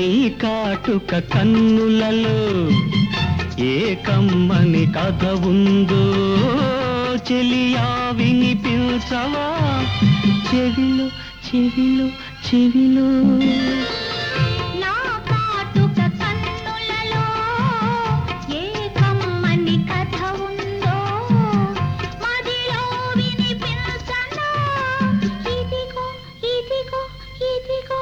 నీ కాటుక కన్నులలో ఏ కమ్మని కథ ఉందో చెలియా వినిపించవా చెవిలో చెవిలో చెవిలో నా కాటుక కన్నులలో ఏ కమ్మని కథ ఉందో మదిలో వినిపించనా ఇదిగో ఇదిగో ఇదిగో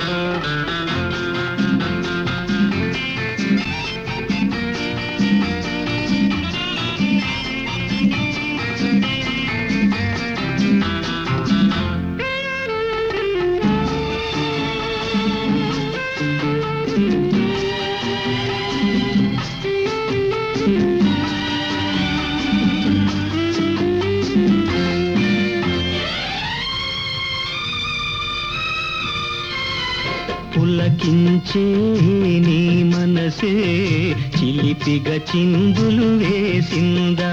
పులకించే నీ మనసే చిలిపిగా చిందులు వేసిందా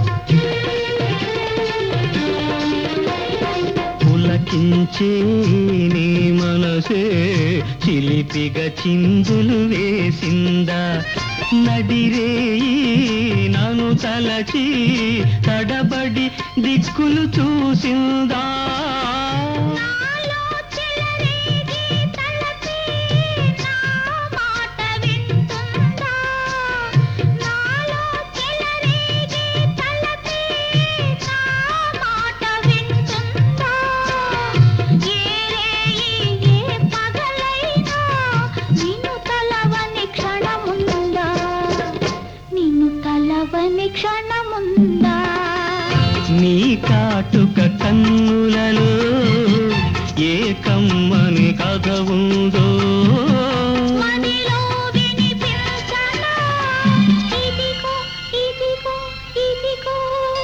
పులకించే నీ మనసే చిలిపిగా చిందులు వేసిందా నడిరేయి నన్ను తలచి తడబడి దిక్కులు చూసిందా నాలో చెలరేగి తలపే నా మాట వింటుందా నాలో చెలరేగి తలపే నా మాట వింటుందా ఏ రేయి ఏ పగలైనా నిన్ను తలవని క్షణముందా నిన్ను తలవని క్షణముందా నీ కాటుక కన్నులలో ఏ కమ్మని కథ ఉందో మదిలో వినిపించనా ఇదిగో ఇదిగో ఇదిగో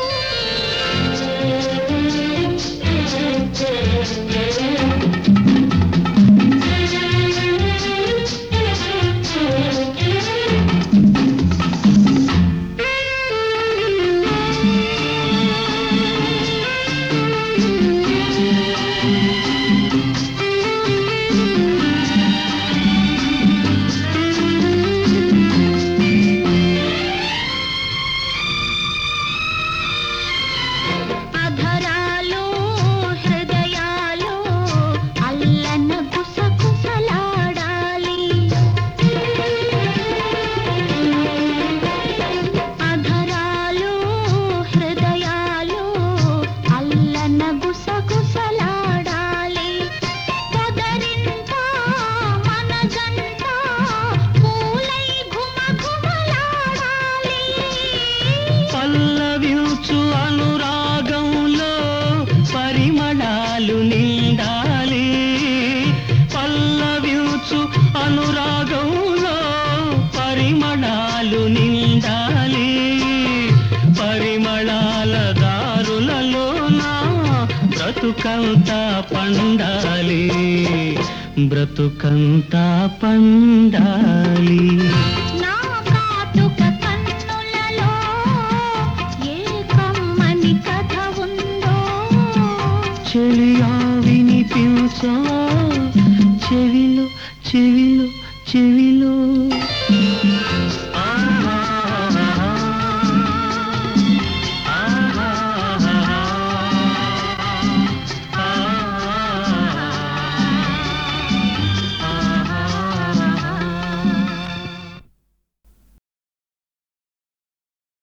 అధరాలు హృదయాలు అల్లన గుసగుసలాడాలి అధరాలు హృదయాలు అల్లన గుసగుసలాడాలి పొదరింట మన జంట పూలై ఘుమఘుమలాడాలి పల్లవించు అనురాగంలో పరిమళాలు నిండాలి పల్లవించు అనురాగంలో పరిమళాలు నిండాలి పరిమళాల దారులలో నా బ్రతుకంతా పండాలి బ్రతుకంతా పండాలి నా కాటుక కన్నులలో ఏ కమ్మని కథ ఉందో చెలియా వినిపించవా చెవిలో చెవిలో